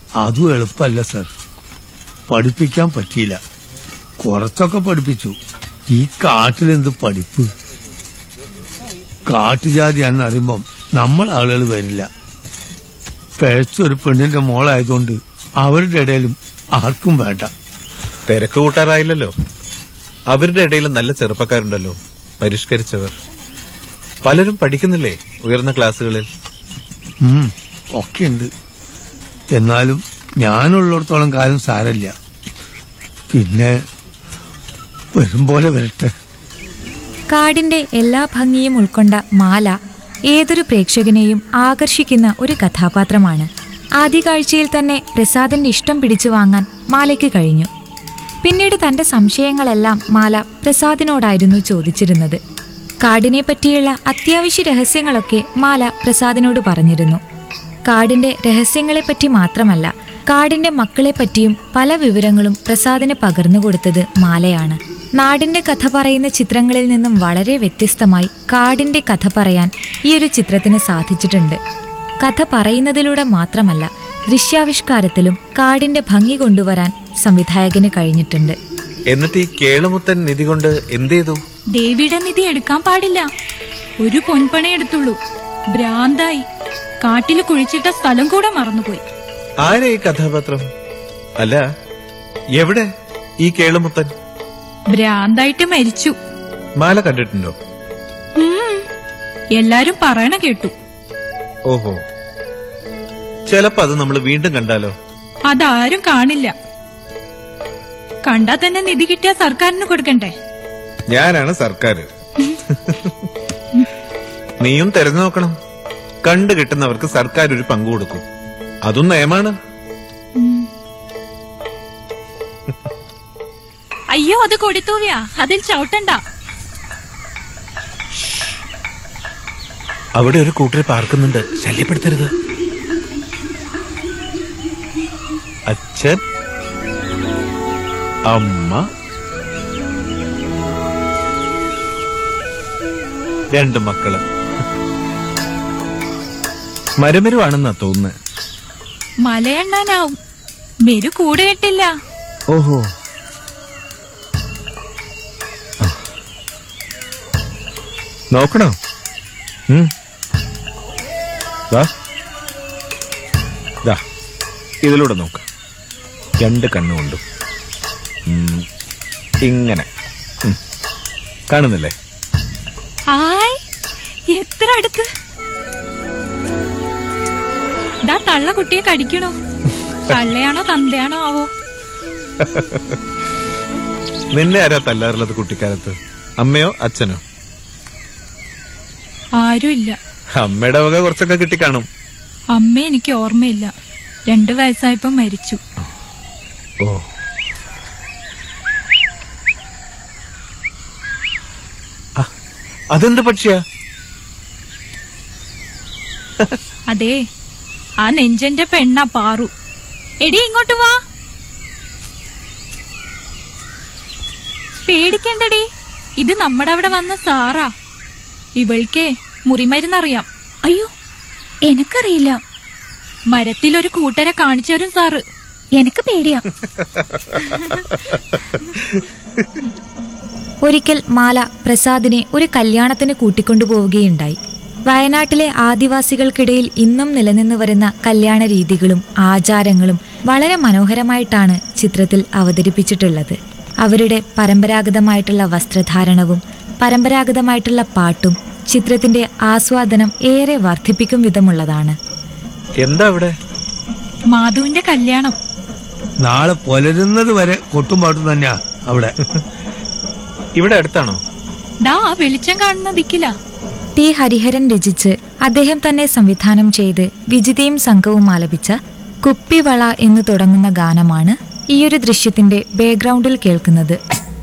അതും എളുപ്പമല്ല സർ പഠിപ്പിക്കാൻ പറ്റിയില്ല കുറച്ചൊക്കെ പഠിപ്പിച്ചു ഈ കാട്ടിലെന്ത് പഠിപ്പ് കാട്ടുജാതിയാണെന്ന് അറിയുമ്പം നമ്മൾ ആളുകൾ വരില്ല പിഴച്ചൊരു പെണ്ണിന്റെ മോളായതുകൊണ്ട് അവരുടെ ഇടയിലും ആർക്കും വേണ്ട തിരക്ക് കൂട്ടാറായില്ലല്ലോ അവരുടെ ഇടയിൽ നല്ല ചെറുപ്പക്കാരുണ്ടല്ലോ പരിഷ്കരിച്ചവർ പലരും പഠിക്കുന്നില്ലേ ഉയർന്ന ക്ലാസ്സുകളിൽ ഉം, ഒക്കെയുണ്ട് എന്നാലും ഞാനുള്ളിടത്തോളം കാലം സാരല്ല പിന്നെ വരും പോലെ വരട്ടെ കാടിന്റെ എല്ലാ ഭംഗിയും ഉൾക്കൊണ്ട മാല ഏതൊരു പ്രേക്ഷകനെയും ആകർഷിക്കുന്ന ഒരു കഥാപാത്രമാണ് ആദ്യ കാഴ്ചയിൽ തന്നെ പ്രസാദിന്റെ ഇഷ്ടം പിടിച്ചു വാങ്ങാൻ മാലയ്ക്ക് കഴിഞ്ഞു പിന്നീട് തന്റെ സംശയങ്ങളെല്ലാം മാല പ്രസാദിനോടായിരുന്നു ചോദിച്ചിരുന്നത് കാടിനെ പറ്റിയുള്ള അത്യാവശ്യ രഹസ്യങ്ങളൊക്കെ മാല പ്രസാദിനോട് പറഞ്ഞിരുന്നു കാടിന്റെ രഹസ്യങ്ങളെപ്പറ്റി മാത്രമല്ല കാടിന്റെ മക്കളെ പറ്റിയും പല വിവരങ്ങളും പ്രസാദിന് പകർന്നു കൊടുത്തത് മാലയാണ് നാടിന്റെ കഥ പറയുന്ന ചിത്രങ്ങളിൽ നിന്നും വളരെ വ്യത്യസ്തമായി കാടിന്റെ കഥ പറയാൻ ഈ ഒരു ചിത്രത്തിന് സാധിച്ചിട്ടുണ്ട് കഥ പറയുന്നതിലൂടെ മാത്രമല്ല ദൃശ്യാവിഷ്കാരത്തിലും കാടിന്റെ ഭംഗി കൊണ്ടുവരാൻ സംവിധായകന് കഴിഞ്ഞിട്ടുണ്ട് എന്നിട്ട് ഈ കേളുമുത്തൻ നിധി കൊണ്ട് എന്ത് ചെയ്തു ദേവിയുടെ നിധി എടുക്കാൻ പാടില്ല ഒരു പൊൻപണേ എടുത്തുള്ളൂ ഭ്രാന്തായി കാട്ടിൽ കുഴിച്ചിട്ട സ്ഥലം കൂടെ മറന്നുപോയി ആരാ ഈ കഥാപാത്രം അല്ല എവിടെ ഈ കേളുമുത്തൻ ഭ്രാന്തായിട്ട് മരിച്ചു മാല കണ്ടിട്ടുണ്ടോ ഉം. എല്ലാരും പറയണ കേട്ടു ഓഹോ ചിലപ്പോ അത് നമ്മൾ വീണ്ടും കണ്ടാലോ അതാരും കാണില്ല കണ്ടാ തന്നെ നിധി കിട്ടിയ സർക്കാരിന് കൊടുക്കണ്ടേ ഞാനാണ് സർക്കാർ നീയും തെരഞ്ഞു നോക്കണം കണ്ടു കിട്ടുന്നവർക്ക് സർക്കാർ ഒരു പങ്കു കൊടുക്കും അതും നയമാണ് അയ്യോ അത് കൊടുത്തൂവ്യാ അതിൽ ചവിട്ടണ്ട അവിടെ ഒരു കൂട്ടർ പാർക്കുന്നുണ്ട് ശല്യപ്പെടുത്തരുത് അച്ഛൻ അമ്മ രണ്ട് മക്കള് മരുമരുവാണെന്നാ തോന്നുന്നത് മലയെണ്ണാനാവും മെരു കൂടെ ഇട്ടില്ല ഓഹോ ആ. നോക്കണോ ഉം. ദാ. ദാ. ഇതിലൂടെ നോക്ക് രണ്ട് കണ്ണുകൊണ്ടും ഉം. ഇങ്ങനെ ഉം. കാണുന്നില്ലേ ആയ് എത്ര അടുത്ത് ദാ തള്ള കുട്ടിയെ കടിക്കണോ തള്ളയാണോ തന്തയാണോ ആവോ നിന്നെ ആരാ തല്ലാറുള്ളത് കുട്ടിക്കാലത്ത് അമ്മയോ അച്ഛനോ ആരുമില്ല അമ്മയുടെ വക കുറച്ചൊക്കെ കിട്ടിക്കാണും അമ്മ എനിക്ക് ഓർമ്മയില്ല രണ്ടു വയസ്സായപ്പോ മരിച്ചു ഓ ആ, അതെന്ത് പക്ഷിയാ അതെ ആ നെഞ്ചന്റെ പെണ്ണ പാറു എടി ഇങ്ങോട്ട് വാ പേടിക്കണ്ടടി ഇത് നമ്മുടെ അവിടെ വന്ന സാറാ ഇവൾക്കേ മുറിമരുന്നറിയാം അയ്യോ എനക്കറിയില്ല മരത്തിലൊരു കൂട്ടരെ കാണിച്ചു തരും സാറ് എനക്ക് പേടിയാ ഒരിക്കൽ മാല പ്രസാദിനെ ഒരു കല്യാണത്തിന് കൂട്ടിക്കൊണ്ടുപോവുകയുണ്ടായി വയനാട്ടിലെ ആദിവാസികൾക്കിടയിൽ ഇന്നും നിലനിന്നു വരുന്ന കല്യാണ രീതികളും ആചാരങ്ങളും വളരെ മനോഹരമായിട്ടാണ് ചിത്രത്തിൽ അവതരിപ്പിച്ചിട്ടുള്ളത് അവരുടെ പരമ്പരാഗതമായിട്ടുള്ള വസ്ത്രധാരണവും പരമ്പരാഗതമായിട്ടുള്ള പാട്ടും ചിത്രത്തിന്റെ ആസ്വാദനം ഏറെ വർദ്ധിപ്പിക്കും വിധമുള്ളതാണ് എന്താ അവിടെ മാധുവിന്റെ കല്യാണം നാളെ പുലരുന്നത് വരെ കൊട്ടും പാട്ടും തന്നെയാ അവിടെ ഇവിടെ അടുത്താണോ ദാ ആ വെളിച്ചം കാണുന്ന ദിക്കില ടി ഹരിഹരൻ രചിച്ച് അദ്ദേഹം തന്നെ സംവിധാനം ചെയ്ത് വിജിതയും സംഘവും ആലപിച്ച കുപ്പിവള എന്ന് തുടങ്ങുന്ന ഗാനമാണ് ഈയൊരു ദൃശ്യത്തിന്റെ ബാക്ക്ഗ്രൗണ്ടിൽ കേൾക്കുന്നത്